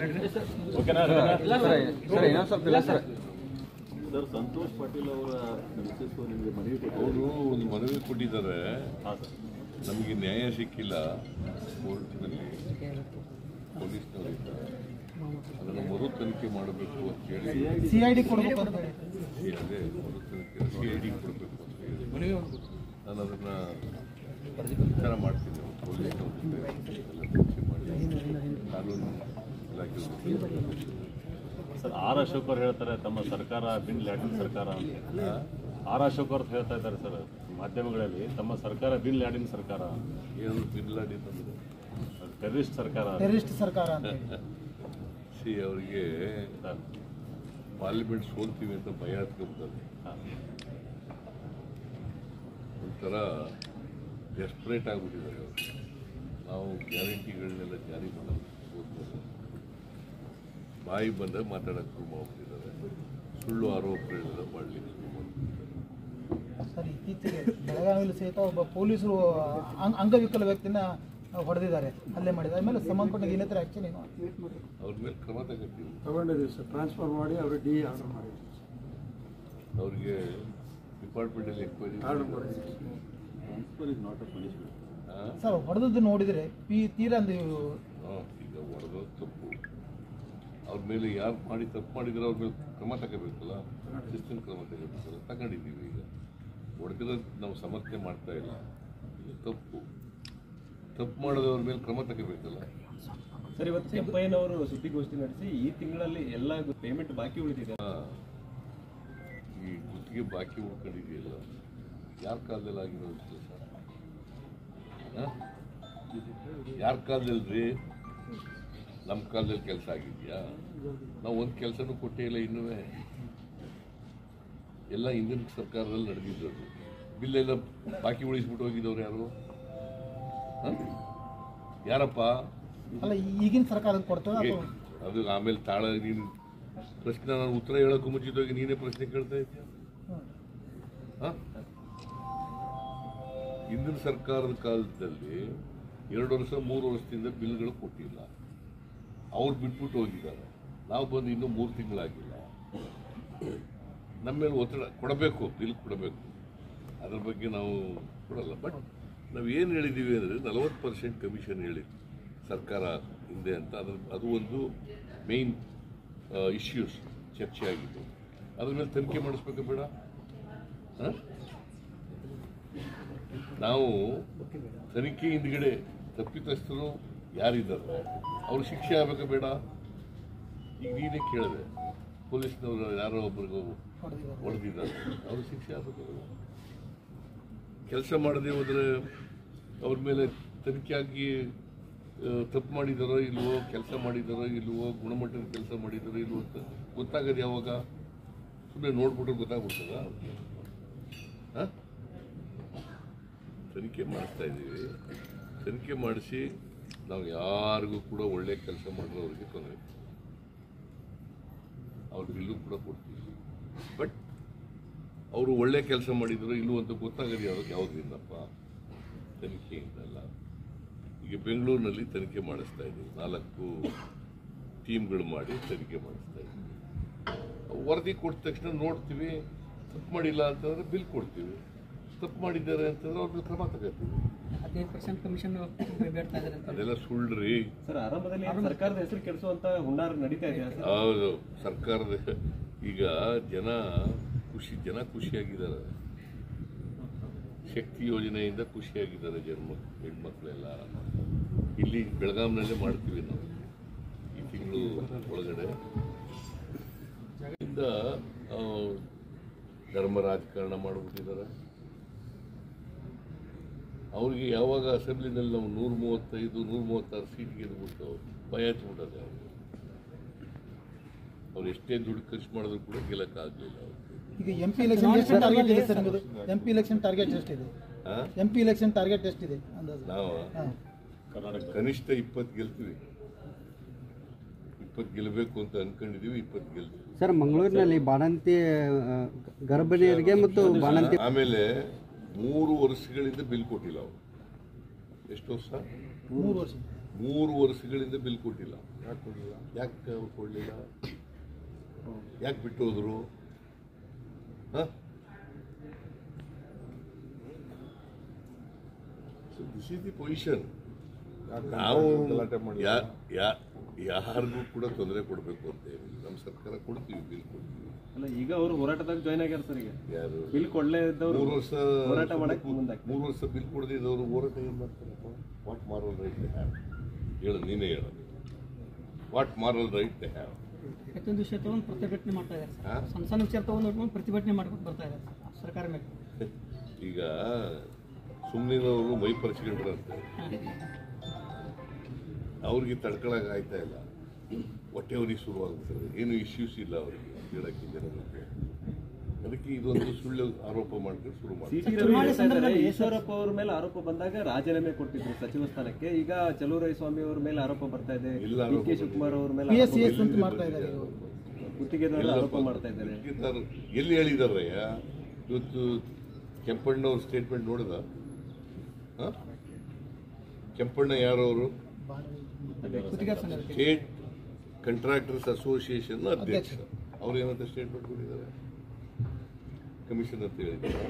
Sir ಇನ್ನೊಂದು ಸ್ವಲ್ಪ ಇಲ್ಲ ಸರ್ ಸರ್ ಸಂತೋಷ್ ಪಾಟೀಲ್ ಅವರ ಮಿಸಸ್ ನಿಮಗೆ ಮನವಿ ಕೊಟ್ಟರು ಅವರು ಒಂದು ಮನವಿ ಕೊಟ್ಟಿದ್ದಾರೆ ಹಾಂ ಸರ್ ನಮಗೆ ನ್ಯಾಯ ಸಿಕ್ಕಿಲ್ಲ ಕೋರ್ಟ್ನಲ್ಲಿ ಪೊಲೀಸ್ನವರಿಂದ ಅದನ್ನು ಮರು ತನಿಖೆ ಮಾಡಬೇಕು ಅಂತ ಹೇಳಿ ಸಿ ಐ ಡಿ ಕೊಡಬೇಕು ಅಂತ ಹೇಳಿ. ಅದೇ ಮರು ತನಿಖೆ ಸಿ ಐ ಡಿ ಕೊಡಬೇಕು ಅಂತ ಹೇಳಿ ನಾನು ಅದನ್ನು ವಿಚಾರ ಮಾಡ್ತೀನಿ ಪೊಲೀಸ್ನವ್ರ ಜೊತೆ ಎಲ್ಲ ಚರ್ಚೆ ಮಾಡಿ ಕಾನೂನು ಇಲಾಖೆ ಜೊತೆ ಸರ್ ಆರ್ ಅಶೋಕ್ ಅವ್ರು ಹೇಳ್ತಾರೆ ತಮ್ಮ ಸರ್ಕಾರ ಬಿನ್ ಲ್ಯಾಡಿನ್ ಸರ್ಕಾರ ಅಂತ ಆರ್ ಅಶೋಕ್ ಅವ್ರು ಹೇಳ್ತಾ ಇದ್ದಾರೆ ಸರ್ ಮಾಧ್ಯಮಗಳಲ್ಲಿ ತಮ್ಮ ಸರ್ಕಾರ ಬಿನ್ ಲ್ಯಾಡಿನ್ ಸರ್ಕಾರ ಏನು ಬಿರ್ಲಾಡಿ ತಂದರು ಟೆರರಿಸ್ಟ್ ಸರ್ಕಾರ ಅಂತ. ಟೆರರಿಸ್ಟ್ ಸರ್ಕಾರ ಅಂತ ಹೇಳಿ ಸಿ ಅವರಿಗೆ ಸರ್ ಪಾರ್ಲಿಮೆಂಟ್ ಸೋಲ್ತೀವಿ ಅಂತ ಭಯ ಹತ್ಕೊಂಡ್ಬಿಡ್ತಾರೆ ಹಾಂ ಒಂಥರ ಡೆಸ್ಪ್ರೇಟ್ ಆಗಿಬಿಟ್ಟಿದ್ದಾರೆ ಅವರು ನಾವು ಗ್ಯಾರಂಟಿಗಳನ್ನೆಲ್ಲ ಜಾರಿ ಮಾಡಲು ಹೋಗ್ಬೋದು ಬಾಯಿ ಬಂದಾಗ ಮಾತಾಡೋಕ್ಕೆ ಶುರು ಮಾಡ್ಬಿಟ್ಟಿದ್ದಾರೆ ಸುಳ್ಳು ಆರೋಪಗಳನ್ನೆಲ್ಲ ಮಾಡಲಿಕ್ಕೆ ಶುರು ಮಾಡ್ಬಿಟ್ಟಿದ್ದಾರೆ ಸರ್ ಇತ್ತೀಚೆಗೆ ಬೆಳಗಾವಿಯಲ್ಲಿ ಸಹಿತ ಒಬ್ಬ ಪೊಲೀಸರು ಅಂಗ್- ಅಂಗವಿಕಲ ವ್ಯಕ್ತಿನ ಹೊಡೆದಿದ್ದಾರೆ ಹಲ್ಲೆ ಮಾಡಿದ್ದಾರೆ ಆಮೇಲೆ ಸಂಬಂಧಪಟ್ಟ ಏನಾದ್ರೆ ಆಕ್ಷನ್ ಏನು ಅವ್ರ ಮೇಲೆ ಕ್ರಮ ತಗೋತೀವಿ ತಗೊಂಡಿದ್ದೀವಿ ಸರ್ ಟ್ರಾನ್ಸ್ಫರ್ ಮಾಡಿ ಅವರು ಡಿ ಆರ್ಡರ್ ಮಾಡಿದ್ದೀವಿ ಅವ್ರಿಗೆ ಡಿಪಾರ್ಟ್ಮೆಂಟಲ್ಲಿ ಎಂಕ್ವೈರಿ ಆರ್ಡರ್ ಮಾಡಿದ್ದೀವಿ transfer is not a punishment sir ಹೊಡೆದದ್ದು ನೋಡಿದರೆ ಪಿ ತೀರಾ ಒಂದು ಈಗ ಹೊಡೆದ ತಪ್ಪು ಅವ್ರ ಮೇಲೆ ಯಾರು ಮಾಡಿ ತಪ್ಪು ಮಾಡಿದ್ರೆ ಅವ್ರ ಮೇಲೆ ಕ್ರಮ ತಗೋಬೇಕಲ್ಲ ಶಿಸ್ತಿನ ಕ್ರಮ ತಗೋಬೇಕಲ್ಲ ತಗೊಂಡಿದ್ದೀವಿ ಈಗ ಹೊಡೆದಿರೋದು ನಾವು ಸಮರ್ಥನೆ ಮಾಡ್ತಾ ಇಲ್ಲ ಇದು ತಪ್ಪು ತಪ್ಪು ಮಾಡೋದವ್ರ ಮೇಲೆ ಕ್ರಮ ತಗೋಬೇಕಲ್ಲ ಸರ್ ಇವತ್ತು ಕೆಂಪಯ್ಯನವರು ಸುದ್ದಿಗೋಷ್ಠಿ ನಡೆಸಿ ಈ ತಿಂಗಳಲ್ಲಿ ಎಲ್ಲ ಪೇಮೆಂಟ್ ಬಾಕಿ ಉಳಿದಿದೆ ಹಾ. ಈ ಗುತ್ತಿಗೆ ಬಾಕಿ ಉಳ್ಕೊಂಡಿದೆಯಲ್ಲ ಯಾರ ಕಾಲದಲ್ಲಿ ಆಗಿರೋದು ಕೆಲಸ ಯಾರ ಕಾಲದಲ್ಲಿ ರೀ ನಮ್ಮ ಕಾಲದಲ್ಲಿ ಕೆಲಸ ಆಗಿದೆಯಾ ನಾವು ಒಂದು ಕೆಲಸನೂ ಕೊಟ್ಟೇ ಇಲ್ಲ ಇನ್ನೂ ಎಲ್ಲ ಹಿಂದಿನ ಸರ್ಕಾರದಲ್ಲಿ ನಡೆದಿದ್ದದು ಬಿಲ್ಲೆಲ್ಲ ಬಾಕಿ ಉಳಿಸ್ಬಿಟ್ಟು ಹೋಗಿದ್ದವ್ರು ಯಾರು ಹ? ಯಾರಪ್ಪ ಅಲ್ಲ ಈಗಿನ ಸರ್ಕಾರದ ಕೊಡ್ತದೆ ಏ, ಅಥವಾ ಅದು ಆಮೇಲೆ ತಾಳ ನೀನು ಪ್ರಶ್ನೆ ನಾನು ಉತ್ತರ ಹೇಳೋಕ್ಕೂ ಮುಂಚಿತವಾಗಿ ನೀನೇ ಪ್ರಶ್ನೆ ಕೇಳ್ತಾ ಇದ್ದೀಯ ಹ್ಮ್. ಹ? ಹಿಂದಿನ ಸರ್ಕಾರದ ಕಾಲದಲ್ಲಿ ಎರಡು ವರ್ಷ ಮೂರು ವರ್ಷದಿಂದ ಬಿಲ್ಗಳು ಕೊಟ್ಟಿಲ್ಲ ಅವ್ರು ಬಿಟ್ಬಿಟ್ಟು ಹೋಗಿದ್ದಾರೆ ನಾವು ಬಂದು ಇನ್ನೂ ಮೂರು ತಿಂಗಳಾಗಿಲ್ಲ ನಮ್ಮ ಮೇಲೆ ಒತ್ತಡ ಕೊಡಬೇಕು ಬಿಲ್ ಕೊಡಬೇಕು ಅದ್ರ ಬಗ್ಗೆ ನಾವು ಕೊಡಲ್ಲ ಬಟ್ ನಾವು ಏನು ಹೇಳಿದ್ದೀವಿ ಅಂದರೆ ನಲವತ್ತು ಪರ್ಸೆಂಟ್ ಕಮಿಷನ್ ಹೇಳಿ ಸರ್ಕಾರ ಹಿಂದೆ ಅಂತ ಅದ್ರ ಅದು ಒಂದು ಮೇಯ್ನ್ ಇಶ್ಯೂಸ್ ಚರ್ಚೆ ಆಗಿದ್ದು ಅದ್ರ ಮೇಲೆ ತನಿಖೆ ಮಾಡಿಸ್ಬೇಕು ಬೇಡ ಹ? ನಾವು ತನಿಖೆ ಹಿಂದ್ಗಡೆ ತಪ್ಪಿತಸ್ಥರು ಯಾರಿದ್ದಾರೆ ಅವ್ರು ಶಿಕ್ಷೆ ಆಗಬೇಕಾ ಬೇಡ ಈಗ ನೀನೇ ಕೇಳಿದೆ ಪೊಲೀಸ್ನವರು ಯಾರೋ ಒಬ್ರಿಗೂ ಹೊಡೆದಿದ್ದಾರೆ ಹೊಡೆದಿದ್ದಾರೆ ಅವರು ಶಿಕ್ಷೆ ಆಗಬೇಕು ಕೆಲಸ ಮಾಡದೆ ಹೋದರೆ ಅವ್ರ ಮೇಲೆ ತನಿಖೆ ಆಗಿ ಆ, ತಪ್ಪು ಮಾಡಿದಾರೋ ಇಲ್ವೋ ಕೆಲಸ ಮಾಡಿದಾರೋ ಇಲ್ವೋ ಗುಣಮಟ್ಟದ ಕೆಲಸ ಮಾಡಿದಾರೋ ಇಲ್ವೋ ಅಂತ ಗೊತ್ತಾಗೋದು ಯಾವಾಗ ಸುಮ್ಮನೆ ನೋಡ್ಬಿಟ್ರೆ ಗೊತ್ತಾಗ್ಬಿಡ್ತದ ಹಾಂ ತನಿಖೆ ಮಾಡಿಸ್ತಾ ಇದ್ದೀವಿ ತನಿಖೆ ಮಾಡಿಸಿ ನಾವು ಯಾರಿಗೂ ಕೂಡ ಒಳ್ಳೆ ಕೆಲಸ ಮಾಡಿರೋರಿಗೆ ತೊಂದರೆ ಅವ್ರ ಬಿಲ್ಲು ಕೂಡ ಕೊಡ್ತೀವಿ ಬಟ್ ಅವರು ಒಳ್ಳೆ ಕೆಲಸ ಮಾಡಿದ್ರು ಇಲ್ಲೂ ಅಂತ ಗೊತ್ತಾಗೋದು ಯಾವ್ದು ಯಾವುದರಿಂದಪ್ಪ ತನಿಖೆಯಿಂದಲ್ಲ ಈಗ ಬೆಂಗಳೂರಿನಲ್ಲಿ ತನಿಖೆ ಮಾಡಿಸ್ತಾ ಇದ್ದೀವಿ ನಾಲ್ಕು ಟೀಮ್ಗಳು ಮಾಡಿ ತನಿಖೆ ಮಾಡಿಸ್ತಾ ಇದ್ದೀವಿ ವರದಿ ಕೊಟ್ಟ ತಕ್ಷಣ ನೋಡ್ತೀವಿ ತಪ್ಪು ಮಾಡಿಲ್ಲ ಅಂತಂದ್ರೆ ಬಿಲ್ ಕೊಡ್ತೀವಿ ತಪ್ಪು ಮಾಡಿದ್ದಾರೆ ಅಂತಂದ್ರೆ ಅವ್ರ ಮೇಲೆ ಕ್ರಮ ತಗೋತೀವಿ ಹದಿನೈದು ಪರ್ಸೆಂಟ್ ಕಮಿಷನ್ ಬೇಡ್ತಾ ಇದ್ದಾರೆ ಅಂತ ಅದೆಲ್ಲ ಸುಳ್ಳ್ರಿ ಸರ್ ಆರಂಭದಲ್ಲಿ ಏನ್ ಸರ್ಕಾರದ ಹೆಸರು ಕೆಡಿಸುವಂತ ಹುನ್ನಾರ ನಡೀತಾ ಇದೆಯಾ ಸರ್ ಹೌದು ಸರ್ಕಾರದ ಈಗ ಜನ ಖುಷಿ ಜನ ಖುಷಿಯಾಗಿದ್ದಾರೆ ಶಕ್ತಿ ಯೋಜನೆಯಿಂದ ಖುಷಿಯಾಗಿದ್ದಾರೆ ಜನ್ಮ ಹೆಣ್ಮಕ್ಳೆಲ್ಲ ಇಲ್ಲಿ ಬೆಳಗಾಂನಲ್ಲೇ ಮಾಡ್ತೀವಿ ನಾವು ಈ ತಿಂಗಳು ಒಳಗಡೆ ಇಂದ ಆ, ಧರ್ಮ ರಾಜಕಾರಣ ಮಾಡಿಬಿಟ್ಟಿದ್ದಾರೆ ಅವ್ರಿಗೆ ಯಾವಾಗ ಅಸೆಂಬ್ಲಿನಲ್ಲಿ ನಾವು ನೂರ ಮೂವತ್ತೈದು ನೂರ ಮೂವತ್ತಾರು ಸೀಟ್ ಗೆದ್ಬಿಟ್ಟು ಭಯ ಹಚ್ಬಿಟ್ಟದೆ ಅವ್ರಿಗೆ ಅವ್ರು ಎಷ್ಟೇ ದುಡ್ಡು ಖರ್ಚು ಮಾಡಿದ್ರು ಕೂಡ ಗೆಲ್ಲಕ್ಕಾಗಲಿಲ್ಲ ಅವ್ರಿಗೆ ಈಗ ಎಂ ಪಿ ಎಲೆಕ್ಷನ್ ಎಷ್ಟು ಟಾರ್ಗೆಟ್ ಇದೆ ಸರ್ ನಿಮ್ಮದು ಎಂ ಪಿ ಎಲೆಕ್ಷನ್ ಟಾರ್ಗೆಟ್ ಎಷ್ಟಿದೆ ಆ? ಎಂ ಪಿ ಎಲೆಕ್ಷನ್ ಟಾರ್ಗೆಟ್ ಎಷ್ಟಿದೆ ಅಂದಾಜು ನಾವು ಹಾಂ ಕರ್ನಾಟಕ ಕನಿಷ್ಠ ಇಪ್ಪತ್ತು ಗೆಲ್ತೀವಿ ಇಪ್ಪತ್ತು ಗೆಲ್ಲಬೇಕು ಅಂತ ಅನ್ಕೊಂಡಿದೀವಿ ಇಪ್ಪತ್ತು ಗೆಲ್ತೀವಿ ಸರ್ ಮಂಗಳೂರಿನಲ್ಲಿ ಬಾಣಂತಿ ಆ, ಗರ್ಭಿಣಿಯರಿಗೆ ಮತ್ತು ಬಾಣಂತಿ ಆಮೇಲೆ ಮೂರು ವರ್ಷಗಳಿಂದ ಬಿಲ್ ಕೊಟ್ಟಿಲ್ಲ ಅವರು ಎಷ್ಟು ವರ್ಷ ಮೂರು ವರ್ಷ ಮೂರು ವರ್ಷಗಳಿಂದ ಬಿಲ್ ಕೊಟ್ಟಿಲ್ಲ ಯಾಕೆ ಕೊಡಲಿಲ್ಲ ಯಾಕೆ ಅವ್ರು ಕೊಡಲಿಲ್ಲ ಯಾಕೆ ಬಿಟ್ಟು ಹೋದ್ರು ದಿಸ್ ಇಸ್ ದಿ ಪೊಸಿಷನ್ ನಾವು ಯಾ- ಯಾ- ಯಾರಿಗೂ ಕೂಡ ತೊಂದರೆ ಕೊಡಬೇಕು ಅಂತ ಏನಿಲ್ಲ ನಮ್ಮ ಸರ್ಕಾರ ಕೊಡ್ತೀವಿ ಬಿಲ್ ಕೊಡ್ತೀವಿ ಅಲ್ಲ ಈಗ ಅವರು ಹೋರಾಟದಾಗ ಜಾಯ್ನ್ ಆಗ್ಯಾರ ಸರ್ ಈಗ ಯಾರು ಬಿಲ್ ಕೊಡ್ಲೇ ಇದ್ದವ್ರು ಮೂರು ವರ್ಷ ಹೋರಾಟ ಮಾಡಕ್ ಮುಂದಾಗ್ತಾರೆ. ಮೂರು ವರ್ಷ ಬಿಲ್ ಕೊಡದಿದ್ದವರು ಹೋರಾಟ ಏನ್ ಮಾಡ್ತಾರಪ್ಪ what moral right they have ಹೇಳು ನೀನೇ ಹೇಳು what moral right they have ಪ್ರತಿಯೊಂದು ವಿಷಯ ತಗೊಂಡು ಪ್ರತಿಭಟನೆ ಮಾಡ್ತಾ ಇದ್ದಾರೆ ಹಾ? ಸರ್ ಸಣ್ಣ ಸಣ್ಣ ವಿಚಾರ ತಗೊಂಡು ಇಟ್ಕೊಂಡು ಪ್ರತಿಭಟನೆ ಮಾಡ್ಕೊಂಡು ಬರ್ತಾ ಇದ್ದಾರೆ ಸರ್ ಸರ್ಕಾರ ಮೇಲೆ ಈಗ ಸುಮ್ಮನಿನವರು ಮೈ ಪರಿಸ್ಕೊಂಡ್ರಂತೆ ಅವ್ರಿಗೆ ತಡ್ಕೊಳಕ್ ಆಯ್ತಾ ಇಲ್ಲ ಹೊಟ್ಟೆ ಅವ್ರಿಗೆ ಶುರುವಾಗ್ಬಿಡ್ತದೆ ಏನು ಇಶ್ಯೂಸ್ ಇಲ್ಲ ಅವರಿಗೆ ಹೇಳಕ್ಕೆ ಜನರಿಗೆ ಅದಕ್ಕೆ ಇದೊಂದು ಸುಳ್ಳು ಆರೋಪ ಮಾಡ್ಕೊಂಡು ಶುರು ಮಾಡಿ ಸಿಟಿ ರವಿ ಹೇಳ್ತಾ ಇದ್ದಾರೆ, ಈಶ್ವರಪ್ಪ ಅವ್ರ ಮೇಲೆ ಆರೋಪ ಬಂದಾಗ ರಾಜೀನಾಮೆ ಕೊಟ್ಟಿದ್ರು ಸಚಿವ ಸ್ಥಾನಕ್ಕೆ ಈಗ ಚಲುವರಾಯ ಸ್ವಾಮಿ ಅವ್ರ ಮೇಲೆ ಆರೋಪ ಬರ್ತಾ ಇದೆ ಇಲ್ಲ ಡಿ ಆರೋಪ ಕೆ ಶಿವಕುಮಾರ್ ಅವ್ರ ಮೇಲೆ ಪಿ ಎಸ್ ಆರೋಪ ಸಿ ಎಸ್ ಬಂದಿದೆ. ಅಂತ ಮಾಡ್ತಾ ಇದ್ದಾರೆ ಇವರು ಗುತ್ತಿಗೆದಾರರು ಆರೋಪ ಮಾಡ್ತಾ ಇದ್ದಾರೆ ಗುತ್ತಿಗೆದಾರರು ಎಲ್ಲಿ ಹೇಳಿದಾರಯ್ಯ ಇವತ್ತು ಕೆಂಪಣ್ಣವ್ರ ಸ್ಟೇಟ್ಮೆಂಟ್ ನೋಡಿದ ಹ? ಕೆಂಪಣ್ಣ ಯಾರು ಅವರು ಗುತ್ತಿಗೆ ಸಂಘಕ್ಕೆ ಸ್ಟೇಟ್ ಕಾಂಟ್ರಾಕ್ಟರ್ಸ್ ಅಸೋಸಿಯೇಷನ್ ಅಧ್ಯಕ್ಷ ಅವ್ರು ಏನಂತ ಸ್ಟೇಟ್ಮೆಂಟ್ ಕೊಟ್ಟಿದ್ದಾರೆ ಕಮಿಷನ್ ಅಂತ ಹೇಳಿದ್ದಾರೆ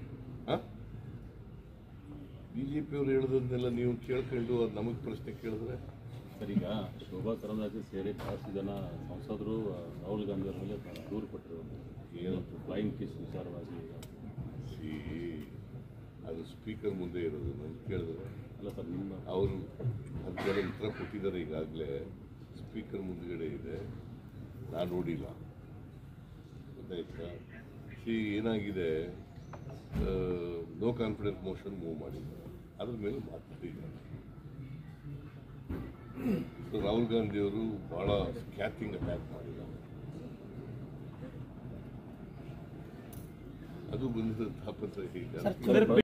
ಬಿಜೆಪಿ ಅವ್ರು ಹೇಳೋದನ್ನೆಲ್ಲ ನೀವು ಕೇಳ್ಕೊಂಡು ಅದು ನಮಗೆ ಪ್ರಶ್ನೆ ಕೇಳಿದ್ರೆ ಸರ್ ಈಗ ಶೋಭಾ ಕರಂದ್ಲಾಜೆ ಸೇರಿ ಬಹಳಷ್ಟು ಜನ ಸಂಸದರು ರಾಹುಲ್ ಗಾಂಧಿ ಅವರ ಮೇಲೆ ದೂರು ಕೊಟ್ಟಿರೋದು ಏನಂತ ಫ್ಲೈಯಿಂಗ್ ಕಿಸ್ ವಿಚಾರವಾಗಿ ಸಿ ಅದು ಸ್ಪೀಕರ್ ಮುಂದೆ ಇರೋದು ನಮ್ಗೆ ಕೇಳಿದ್ರೆ ಅಲ್ಲ ಸರ್ ನಿಮ್ಮ ಅವರು ಅದಕ್ಕೆಲ್ಲ ಉತ್ತರ ಕೊಟ್ಟಿದ್ದಾರೆ ಈಗಾಗಲೇ ಸ್ಪೀಕರ್ ಮುಂದ್ಗಡೆ ಇದೆ ನಾನು ನೋಡಿಲ್ಲ ಗೊತ್ತಾಯ್ತಾ ಸಿ ಏನಾಗಿದೆ ನೋ ಕಾನ್ಫಿಡೆನ್ಸ್ ಮೋಷನ್ ಮೂವ್ ಮಾಡಿದ್ದಾರೆ ಅದ್ರ ಮೇಲೆ ಮಾತಾಡಿದ್ದಾರೆ ಸೊ ರಾಹುಲ್ ಗಾಂಧಿ ಅವರು ಬಹಳ ಸ್ಕ್ಯಾತಿಂಗ್ ಅಟ್ಯಾಕ್ ಮಾಡಿದ್ದಾರೆ ಅದು ಬಂದಿದ್ದಂತಹ ಪತ್ರ ಹೀಗೆ ಸರ್